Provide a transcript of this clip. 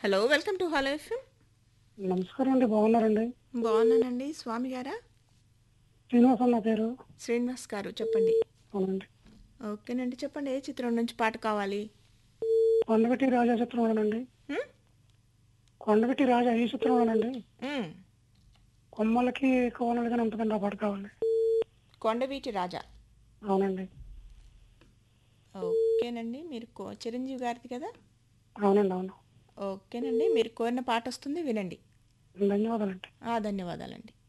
Hello welcome to hello FM నమస్కారం అండి బాగున్నారండి బాగున్నానండి స్వామి గారా శ్రీనివాసం నా పేరు శ్రీనివాస్ గారు చెప్పండి అవునండి ఓకేనండి చెప్పండి ఏ చిత్రం నుంచి పాట కావాలి కొండగట్టి రాజా చిత్రంలోనండి హ్మ్? కొండగట్టి రాజా ఈ చిత్రంలోనండి మ్మ్. కొమ్మలకి కోనలుగా ఉంటుందండి ఆ పాట కావాలి కొండవీటి రాజా అవునండి ఓకేనండి మీరు కో చిరంజీవి గారిది కదా అవునండి అవును ఓకేనండి మీరు కోరిన పాట వస్తుంది వినండి ధన్యవాదాలండి ఆ, ధన్యవాదాలండి